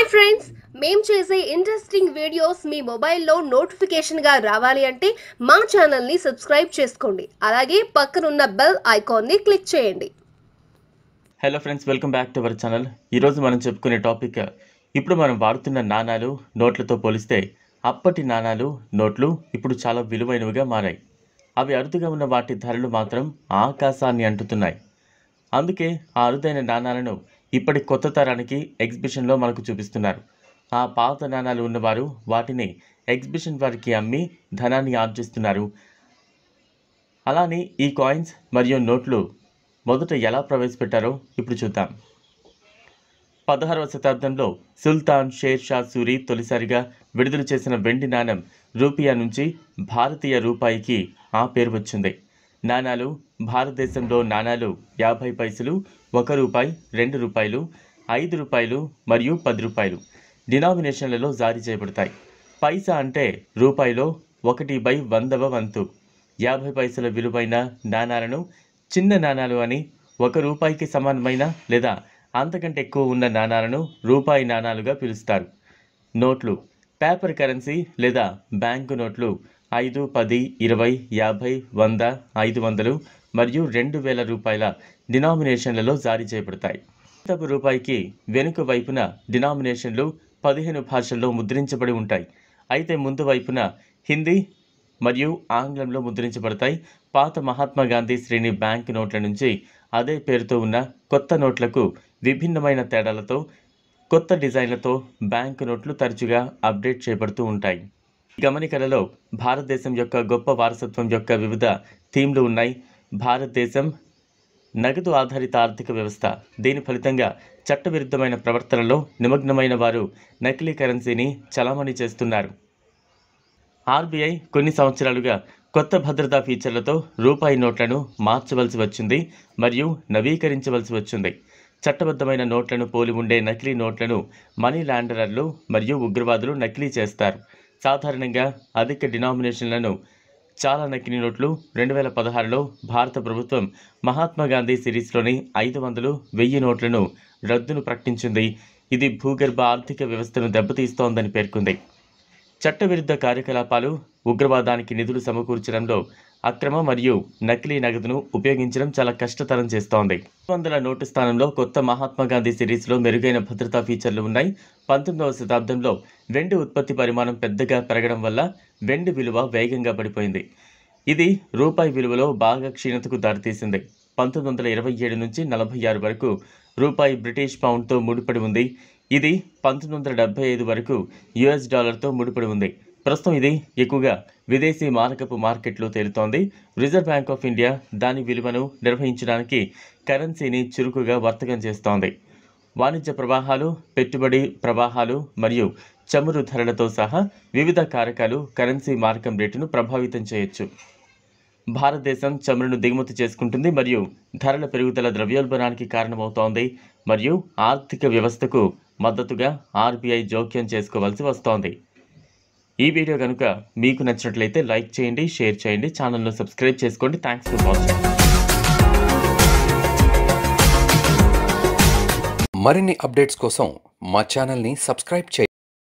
hi friends మేం చేసే interesting videos మీ మొబైల్లో నోటిఫికేషన్గా రావాలి అంటే మా ఛానల్ని సబ్స్క్రైబ్ చేసుకోండి అలాగే పక్కనున్న బెల్ ఐకాన్ని క్లిక్ చేయండి hello friends welcome back to our channel ఈరోజు మనం చెప్పుకునే టాపిక్ ఇప్పుడు మనం వాడుతున్న నాణాలు నోట్లతో పోలిస్తే అప్పటి నాణాలు నోట్లు ఇప్పుడు చాలా విలువైనవిగా మారాయి అవి అరుదుగా ఉన్న వాటి ధరలు మాత్రం ఆకాశాన్ని అంటుతున్నాయి అందుకే ఆ అరుదైన నాణాలను ఇప్పటి కొత్త తరానికి ఎగ్జిబిషన్లో మనకు చూపిస్తున్నారు ఆ పాత నాణాలు ఉన్నవారు వాటిని ఎగ్జిబిషన్ వారికి అమ్మి ధనాన్ని ఆర్జిస్తున్నారు అలానే ఈ కాయిన్స్ మరియు నోట్లు మొదట ఎలా ప్రవేశపెట్టారో ఇప్పుడు చూద్దాం పదహారవ శతాబ్దంలో సుల్తాన్ షేర్ షా సూరి తొలిసారిగా విడుదల చేసిన వెండి నాణెం రూపియా నుంచి భారతీయ రూపాయికి ఆ పేరు వచ్చింది నాణాలు భారతదేశంలో నాణాలు యాభై పైసలు ఒక రూపాయి రెండు రూపాయలు ఐదు రూపాయలు మరియు పది రూపాయలు డినామినేషన్లలో జారీ చేయబడతాయి పైసా అంటే రూపాయిలో ఒకటి బై వందవ వంతు యాభై పైసల విలువైన నాణాలను చిన్న నాణాలు అని ఒక రూపాయికి సమానమైన లేదా అంతకంటే ఎక్కువ ఉన్న నాణాలను రూపాయి నాణాలుగా పిలుస్తారు నోట్లు పేపర్ కరెన్సీ లేదా బ్యాంకు నోట్లు ఐదు పది ఇరవై యాభై వంద ఐదు వందలు మరియు రెండు వేల రూపాయల డినామినేషన్లలో జారీ చేయబడతాయి క్రితపు రూపాయికి వెనుక వైపున డినామినేషన్లు పదిహేను భాషల్లో ముద్రించబడి ఉంటాయి అయితే ముందు వైపున హిందీ మరియు ఆంగ్లంలో ముద్రించబడతాయి పాత మహాత్మా గాంధీ శ్రేణి బ్యాంక్ నోట్ల నుంచి అదే పేరుతో ఉన్న కొత్త నోట్లకు విభిన్నమైన తేడాలతో కొత్త డిజైన్లతో బ్యాంక్ నోట్లు తరచుగా అప్డేట్ చేయబడుతూ ఉంటాయి ఈ గమనికలలో భారతదేశం యొక్క గొప్ప వారసత్వం యొక్క వివిధ థీమ్లు ఉన్నాయి భారతదేశం నగదు ఆధారిత ఆర్థిక వ్యవస్థ దీని ఫలితంగా చట్టవిరుద్ధమైన ప్రవర్తనలో నిమగ్నమైన వారు నకిలీ కరెన్సీని చలామణి చేస్తున్నారు ఆర్బీఐ కొన్ని సంవత్సరాలుగా కొత్త భద్రతా ఫీచర్లతో రూపాయి నోట్లను మార్చవలసి వచ్చింది మరియు నవీకరించవలసి వచ్చింది చట్టబద్ధమైన నోట్లను పోలి ఉండే నకిలీ నోట్లను మనీ లాండరర్లు మరియు ఉగ్రవాదులు నకిలీ చేస్తారు సాధారణంగా అధిక డినామినేషన్లను చాలా నకిలీ నోట్లు రెండు వేల పదహారులో భారత ప్రభుత్వం మహాత్మా గాంధీ సిరీస్లోని ఐదు వందలు వెయ్యి నోట్లను రద్దును ప్రకటించింది ఇది భూగర్భ ఆర్థిక వ్యవస్థను దెబ్బతీస్తోందని పేర్కొంది చట్టవిరుద్ధ కార్యకలాపాలు ఉగ్రవాదానికి నిధులు సమకూర్చడంలో అక్రమ మరియు నకిలీ నగదును ఉపయోగించడం చాలా కష్టతరం చేస్తోంది వందల నోటు స్థానంలో కొత్త మహాత్మా గాంధీ సిరీస్లో మెరుగైన భద్రతా ఫీచర్లు ఉన్నాయి పంతొమ్మిదవ శతాబ్దంలో వెండి ఉత్పత్తి పరిమాణం పెద్దగా పెరగడం వల్ల వెండి విలువ వేగంగా పడిపోయింది ఇది రూపాయి విలువలో బాగా క్షీణతకు దారితీసింది పంతొమ్మిది వందల ఇరవై ఏడు నుంచి నలభై ఆరు వరకు రూపాయి బ్రిటిష్ పౌండ్తో ముడిపడి ఉంది ఇది పంతొమ్మిది వందల డెబ్బై ఐదు వరకు యుఎస్ డాలర్తో ముడిపడి ఉంది ప్రస్తుతం ఇది ఎక్కువగా విదేశీ మారకపు మార్కెట్లో తేలుతోంది రిజర్వ్ బ్యాంక్ ఆఫ్ ఇండియా దాని విలువను నిర్వహించడానికి కరెన్సీని చురుకుగా వర్తకం చేస్తోంది వాణిజ్య ప్రవాహాలు పెట్టుబడి ప్రవాహాలు మరియు చమురు ధరలతో సహా వివిధ కారకాలు కరెన్సీ మారకం రేటును ప్రభావితం చేయొచ్చు భారతదేశం చమురును దిగుమతి చేసుకుంటుంది మరియు ధరల పెరుగుదల ద్రవ్యోల్బణానికి కారణమవుతోంది మరియు ఆర్థిక వ్యవస్థకు మద్దతుగా ఆర్బీఐ జోక్యం చేసుకోవాల్సి వస్తోంది ఈ వీడియో కనుక మీకు నచ్చినట్లయితే లైక్ చేయండి షేర్ చేయండి ఛానల్ను సబ్స్క్రైబ్ చేసుకోండి థ్యాంక్స్ ఫర్ వాచింగ్ మరిన్ని అప్డేట్స్ కోసం మా ఛానల్ని సబ్స్క్రైబ్ చేయండి